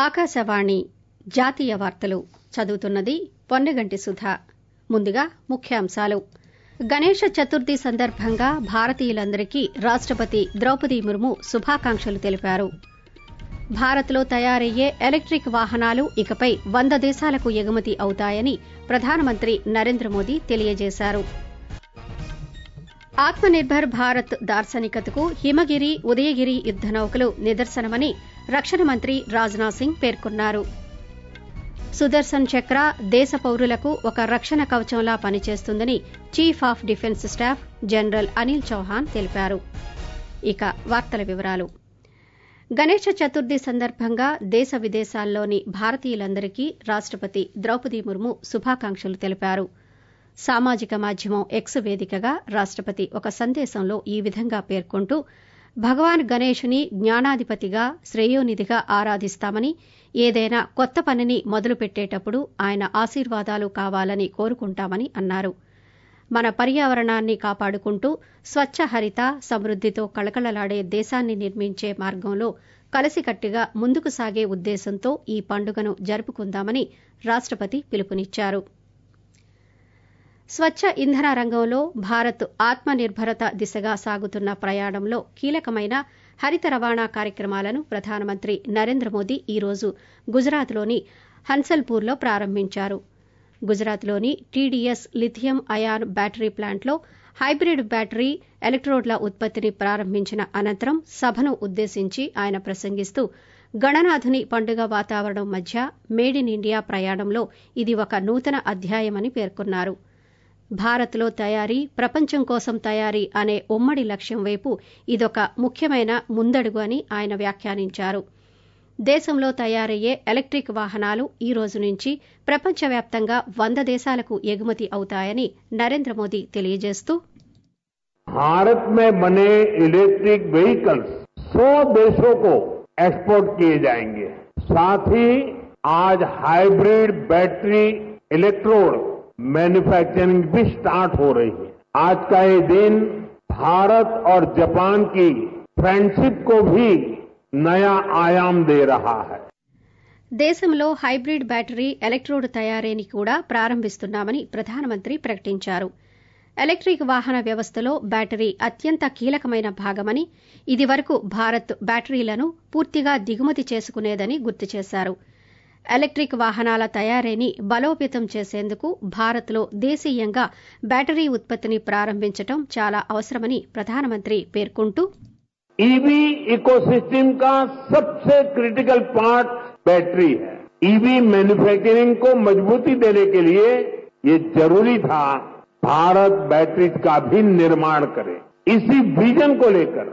ఆకాశవాణి జాతీయ వార్తలు చదువుతున్నది పొన్నగంటి సుధా ముందుగా ముఖ్యాంశాలు గణేష చతుర్థి సందర్భంగా భారతీయులందరికీ రాష్టపతి ద్రౌపది ముర్ము శుభాకాంక్షలు తెలిపారు భారత్లో తయారయ్యే ఎలక్టిక్ వాహనాలు ఇకపై వంద దేశాలకు ఎగుమతి అవుతాయని ప్రధానమంత్రి నరేంద్ర మోదీ తెలియజేశారు ఆత్మనిర్భర్ భారత్ దార్శనికతకు హిమగిరి ఉదయగిరి యుద్ద నౌకలు నిదర్శనమని రక్షణ మంత్రి రాజ్నాథ్ సింగ్ పేర్కొన్నారు సుదర్శన్ చక్ర దేశ పౌరులకు ఒక రక్షణ కవచంలా పనిచేస్తుందని chief of defence staff general Anil Chauhan తెలిపారు ఇక వార్తల వివరాలు గణేష చతుర్థి సందర్భంగా దేశ విదేశాల్లోని భారతీయులందరికీ రాష్టపతి ద్రౌపది ముర్ము శుభాకాంక్షలు తెలిపారు సామాజిక మాధ్యమం ఎక్స్ వేదికగా రాష్టపతి ఒక సందేశంలో ఈ విధంగా పేర్కొంటూ భగవాన్ గణేషుని జ్ఞానాధిపతిగా శ్రేయోనిధిగా ఆరాధిస్తామని ఏదైనా కొత్త పనిని మొదలుపెట్టేటప్పుడు ఆయన ఆశీర్వాదాలు కావాలని కోరుకుంటామని అన్నారు మన పర్యావరణాన్ని కాపాడుకుంటూ స్వచ్ఛ హరిత సమృద్దితో కళకళలాడే దేశాన్ని నిర్మించే మార్గంలో కలిసికట్టుగా ముందుకు సాగే ఉద్దేశంతో ఈ పండుగను జరుపుకుందామని రాష్టపతి పిలుపునిచ్చారు స్వచ్ఛ ఇంధన రంగంలో భారత్ ఆత్మనిర్భరత దిశగా సాగుతున్న ప్రయాణంలో కీలకమైన హరిత రవాణా కార్యక్రమాలను ప్రధానమంత్రి నరేంద్ర మోదీ ఈరోజు గుజరాత్లోని హన్సల్పూర్లో ప్రారంభించారు గుజరాత్లోని టీడీఎస్ లిథియం అయాన్ బ్యాటరీ ప్లాంట్లో హైబ్రిడ్ బ్యాటరీ ఎలక్ట్రోడ్ల ఉత్పత్తిని ప్రారంభించిన అనంతరం సభను ఉద్దేశించి ఆయన ప్రసంగిస్తూ గణనాథుని పండుగ వాతావరణం మధ్య మేడ్ ఇన్ ఇండియా ప్రయాణంలో ఇది ఒక నూతన అధ్యాయమని పేర్కొన్నారు భారత్లో తయారీ ప్రపంచం కోసం తయారీ అనే ఉమ్మడి లక్ష్యం వైపు ఇదొక ముఖ్యమైన ముందడుగు అని ఆయన వ్యాఖ్యానించారు దేశంలో తయారయ్యే ఎలక్టిక్ వాహనాలు ఈ రోజు నుంచి ప్రపంచవ్యాప్తంగా వంద దేశాలకు ఎగుమతి అవుతాయని నరేంద్ర మోదీ తెలియజేస్తూ भारत में बने इलेक्ट्रिक व्हीकल्स 100 देशों को एक्सपोर्ट किए जाएंगे साथ ही आज हाइब्रिड बैटरी इलेक्ट्रोड मैन्युफैक्चरिंग भी स्टार्ट हो रही है आज का ये दिन भारत और जापान की फ्रेंडशिप को भी नया आयाम दे रहा है దేశంలో హైబ్రిడ్ బ్యాటరీ ఎలక్ట్రోడ్ తయారీని కూడా ప్రారంభిస్తున్నామని ప్రధానమంత్రి ప్రకటించారు ఎలక్టిక్ వాహన వ్యవస్థలో బ్యాటరీ అత్యంత కీలకమైన భాగమని ఇదివరకు భారత్ బ్యాటరీలను పూర్తిగా దిగుమతి చేసుకునేదని గుర్తు చేశారు ఎలక్టిక్ వాహనాల తయారీని బలోపేతం చేసేందుకు భారత్లో దేశీయంగా బ్యాటరీ ఉత్పత్తిని ప్రారంభించడం చాలా అవసరమని ప్రధానమంత్రి పేర్కొంటూ ईवी इकोसिस्टम का सबसे क्रिटिकल पार्ट बैटरी है ईवी मैन्युफैक्चरिंग को मजबूती देने के लिए ये जरूरी था भारत बैटरीज का भी निर्माण करे इसी विजन को लेकर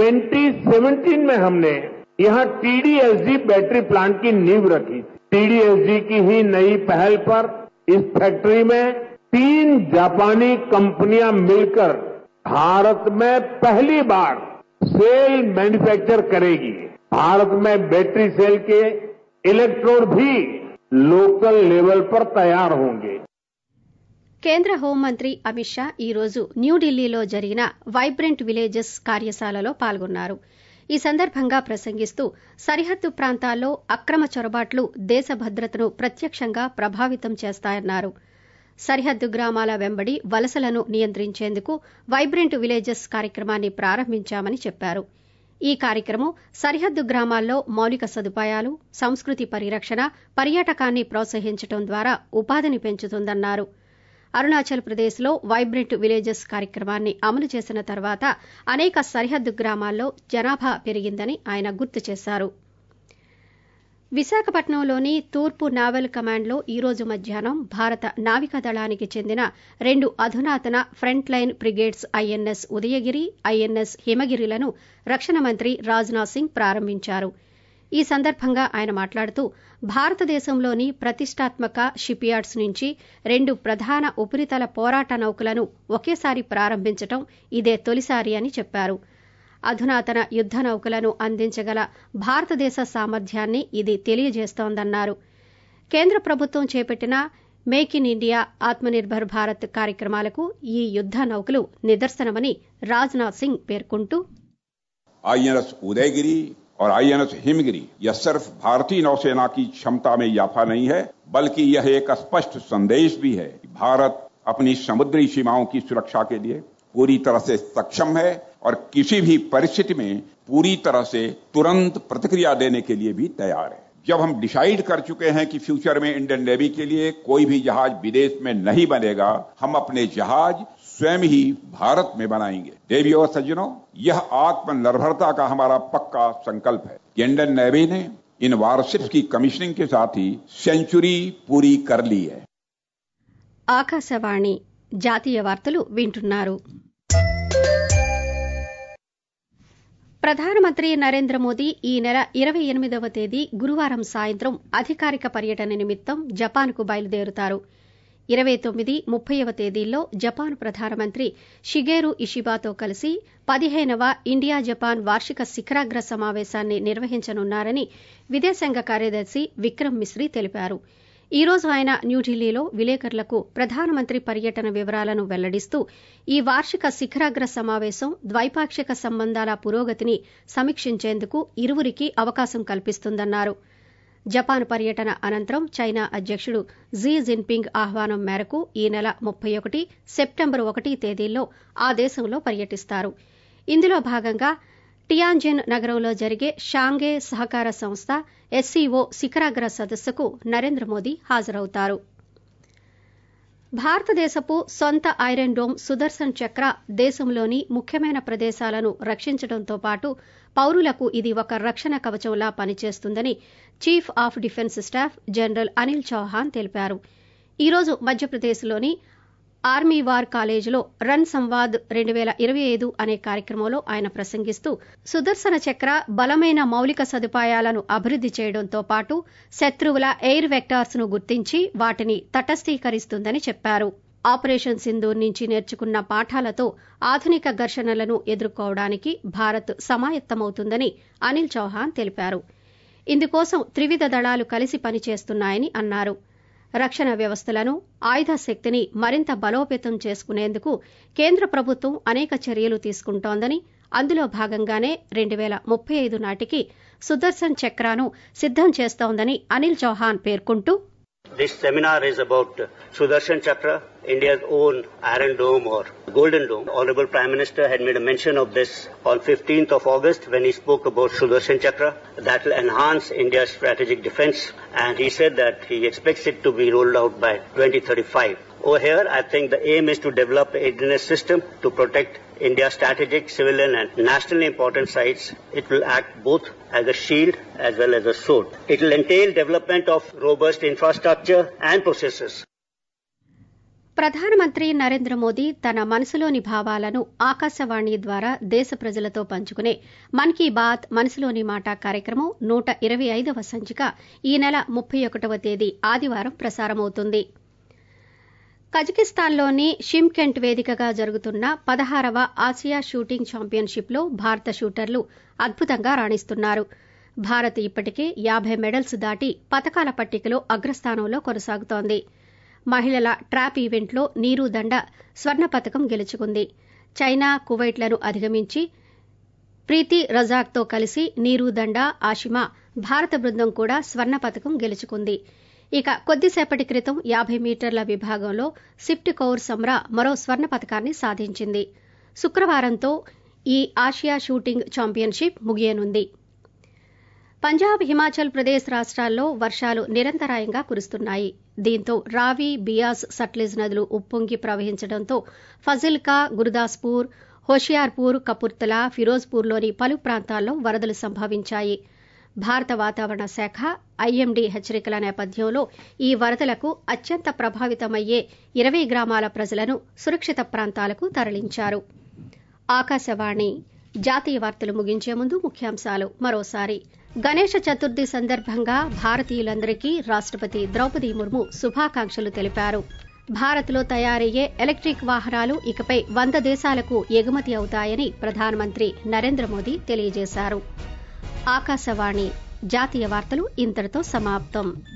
2017 में हमने यहां टीडीएसजी बैटरी प्लांट की नींव रखी थी टीडीएसजी की ही नई पहल पर इस फैक्ट्री में तीन जापानी कंपनियां मिलकर भारत में पहली बार सेल मैन्युफैक्चर करेगी भारत में बैटरी सेल के इलेक्ट्रोड भी लोकल लेवल पर तैयार होंगे కేంద్ర హోంమంత్రి అమిత్ షా ఈ రోజు న్యూఢిల్లీలో జరిగిన వైబ్రెంట్ విలేజెస్ కార్యశాలలో పాల్గొన్నారు ఈ సందర్భంగా ప్రసంగిస్తూ సరిహద్దు ప్రాంతాల్లో అక్రమ చొరబాట్లు దేశ భద్రతను ప్రత్యక్షంగా ప్రభావితం చేస్తాయన్నారు సరిహద్దు గ్రామాల వెంబడి వలసలను నియంత్రించేందుకు వైబ్రెంట్ విలేజెస్ కార్యక్రమాన్ని ప్రారంభించామని చెప్పారు ఈ కార్యక్రమం సరిహద్దు గ్రామాల్లో మౌలిక సదుపాయాలు సంస్కృతి పరిరక్షణ పర్యాటకాన్ని ప్రోత్సహించడం ద్వారా ఉపాధిని పెంచుతుందన్నారు అరుణాచల్ ప్రదేశ్లో వైబ్రెంట్ విలేజెస్ కార్యక్రమాన్ని అమలు చేసిన తర్వాత అనేక సరిహద్దు గ్రామాల్లో జనాభా పెరిగిందని ఆయన గుర్తు చేశారు విశాఖపట్నంలోని తూర్పు నావల్ కమాండ్లో ఈ రోజు మధ్యాహ్నం భారత నావికా దళానికి చెందిన రెండు అధునాతన front line brigades INS Udaygiri INS హిమగిరిలను రక్షణ మంత్రి రాజ్నాథ్ సింగ్ ప్రారంభించారు ఈ సందర్భంగా ఆయన మాట్లాడుతూ భారతదేశంలోని ప్రతిష్టాత్మక షిప్ యార్డ్స్ నుంచి రెండు ప్రధాన ఉపరితల పోరాట నౌకలను ఒకేసారి ప్రారంభించడం ఇదే తొలిసారి అని చెప్పారు అధునాతన యుద్ద నౌకలను అందించగల భారతదేశ సామర్థ్యాన్ని ఇది తెలియజేస్తోందన్నారు కేంద్ర ప్రభుత్వం చేపట్టిన make in India Atmanirbhar Bharat కార్యక్రమాలకు ఈ యుద్ద నౌకలు నిదర్శనమని రాజ్నాథ్ సింగ్ పేర్కొంటూ आईएनएस उदयगिरी और आईएनएस हिमगिरी यह सिर्फ भारतीय नौसेना की क्षमता में इजाफा नहीं है बल्कि यह एक स्पष्ट संदेश भी है कि भारत अपनी समुद्री सीमाओं की सुरक्षा के लिए पूरी तरह से सक्षम है और किसी भी परिस्थिति में पूरी तरह से तुरंत प्रतिक्रिया देने के लिए भी तैयार है जब हम डिसाइड कर चुके हैं कि फ्यूचर में इंडियन नेवी के लिए कोई भी जहाज विदेश में नहीं बनेगा हम अपने जहाज स्वयं ही भारत में बनाएंगे देवी और सज्जनों यह आत्मनिर्भरता का हमारा पक्का संकल्प है कि इंडियन नेवी ने इन वारशिप्स की कमीशनिंग के साथ ही सेंचुरी पूरी कर ली है ఆకాశవాణి జాతీయ వార్తలు వింటున్నారు ప్రధానమంత్రి నరేంద్ర మోదీ ఈ నెల ఇరవై ఎనిమిదవ తేదీ గురువారం సాయంత్రం అధికారిక పర్యటన నిమిత్తం జపాన్కు బయలుదేరుతారు ఇరవై తొమ్మిది ముప్పైవ తేదీల్లో జపాన్ ప్రధానమంత్రి షిగేరు ఇషిబాతో కలిసి పదిహేనవ ఇండియా జపాన్ వార్షిక శిఖరాగ్ర సమావేశాన్ని నిర్వహించనున్నారని విదేశాంగ కార్యదర్శి విక్రమ్ మిశ్రీ తెలిపారు ఈ రోజు ఆయన న్యూఢిల్లీలో విలేకరులకు ప్రధానమంత్రి పర్యటన వివరాలను వెల్లడిస్తూ ఈ వార్షిక శిఖరాగ్ర సమావేశం ద్వైపాక్షిక సంబంధాల పురోగతిని సమీక్షించేందుకు ఇరువురికి అవకాశం కల్పిస్తుందన్నారు జపాన్ పర్యటన అనంతరం చైనా అధ్యకుడు జీ జిన్పింగ్ ఆహ్వానం మేరకు ఈ నెల ముప్పై ఒకటి సెప్టెంబర్ ఒకటి తేదీల్లో ఆ దేశంలో పర్యటిస్తారు ఇందులో భాగంగా టియాన్జిన్ నగరంలో జరిగే షాంఘే సహకార సంస్థ ఎస్సీఓ శిఖరాగ్ర సదస్సుకు నరేంద్ర మోదీ హాజరవుతారు భారతదేశపు సొంత ఐరన్ డోమ్ సుదర్శన్ చక్ర దేశంలోని ముఖ్యమైన ప్రదేశాలను రక్షించడంతో పాటు పౌరులకు ఇది ఒక రక్షణ కవచంలా పనిచేస్తుందని chief of defence staff general Anil Chauhan తెలిపారు ఈ రోజు మధ్యప్రదేశ్లోని ఆర్మీ వార్ కాలేజీలో రన్ సంవాద్ రెండు వేల ఇరవై ఐదు అనే కార్యక్రమంలో ఆయన ప్రసంగిస్తూ సుదర్శన చక్ర బలమైన మౌలిక సదుపాయాలను అభివృద్ది చేయడంతో పాటు శత్రువుల ఎయిర్ వెక్టార్స్ ను గుర్తించి వాటిని తటస్థీకరిస్తుందని చెప్పారు ఆపరేషన్ సింధూర్ నుంచి నేర్చుకున్న పాఠాలతో ఆధునిక ఘర్షణలను ఎదుర్కోవడానికి భారత్ సమాయత్తమవుతుందని అనిల్ చౌహాన్ తెలిపారు ఇందుకోసం త్రివిధ దళాలు కలిసి పనిచేస్తున్నాయని అన్నారు రక్షణ వ్యవస్థలను ఆయుధ శక్తిని మరింత బలోపేతం చేసుకునేందుకు కేంద్ర ప్రభుత్వం అనేక చర్యలు తీసుకుంటోందని అందులో భాగంగానే రెండు వేల ముప్పై ఐదు నాటికి సుదర్శన్ చక్రాను సిద్దం చేస్తోందని అనిల్ చౌహాన్ పేర్కొంటూ This seminar is about Sudarshan Chakra, India's own Iron Dome or Golden Dome. Honorable Prime Minister had made a mention of this on 15th of August when he spoke about Sudarshan Chakra. That will enhance India's strategic defense and he said that he expects it to be rolled out by 2035. Over here, I think the aim is to develop a readiness system to protect India's strategic, civilian and nationally important sites. It will act both as a shield as well as a sword. It will entail development of robust infrastructure and processes. ప్రధానమంత్రి నరేంద్ర మోదీ తన మనసులోని భావాలను ఆకాశవాణి ద్వారా దేశ ప్రజలతో పంచుకునే మన్ key bath మనసులోని మాట కార్యక్రమం నూట ఇరవై ఐదవ సంచిక ఈ నెల ముప్పై ఒకటవ తేదీ ఆదివారం ప్రసారమవుతుంది కజకిస్తాన్లోని షిమ్కెంట్ వేదికగా జరుగుతున్న పదహారవ ఆసియా షూటింగ్ ఛాంపియన్షిప్లో భారత షూటర్లు అద్భుతంగా రాణిస్తున్నారు భారత్ ఇప్పటికే యాభై మెడల్స్ దాటి పతకాల పట్టికలో అగ్రస్థానంలో కొనసాగుతోంది మహిళల ట్రాప్ ఈవెంట్లో నీరు దండ స్వర్ణ పతకం గెలుచుకుంది చైనా కువైట్లను అధిగమించి ప్రీతి రజాక్తో కలిసి నీరు దండ ఆషిమా భారత బృందం కూడా స్వర్ణ పతకం గెలుచుకుంది ఇక కొద్దిసేపటి క్రితం యాభై మీటర్ల విభాగంలో సిఫ్ట్ కౌర్ సమ్రా మరో స్వర్ణ పతకాన్ని సాధించింది శుక్రవారంతో ఈ ఆసియా షూటింగ్ ఛాంపియన్షిప్ ముగియనుంది పంజాబ్ హిమాచల్ ప్రదేశ్ రాష్ట్రాల్లో వర్షాలు నిరంతరాయంగా కురుస్తున్నాయి దీంతో రావి బియాస్ సట్లెజ్ నదులు ఉప్పొంగి ప్రవహించడంతో ఫజిల్కా గురుదాస్పూర్ హోషియార్పూర్ కపుర్తలా ఫిరోజ్పూర్లోని పలు ప్రాంతాల్లో వరదలు సంభవించాయి భారత వాతావరణ శాఖ ఐఎండీ హెచ్చరికల నేపథ్యంలో ఈ వరదలకు అత్యంత ప్రభావితమయ్యే ఇరవై గ్రామాల ప్రజలను సురక్షిత ప్రాంతాలకు తరలించారు ఆకాశవాణి జాతీయ వార్తలు ముగించే ముందు ముఖ్యాంశాలు మరోసారి గణేష చతుర్థి సందర్భంగా భారతీయులందరికీ రాష్టపతి ద్రౌపది ముర్ము శుభాకాంక్షలు తెలిపారు భారత్లో తయారయ్యే ఎలక్ట్రిక్ వాహనాలు ఇకపై వంద దేశాలకు ఎగుమతి అవుతాయని ప్రధానమంత్రి నరేంద్ర మోదీ తెలియజేశారు ఆకాశవాణి జాతీయ వార్తలు ఇంతటితో సమాప్తం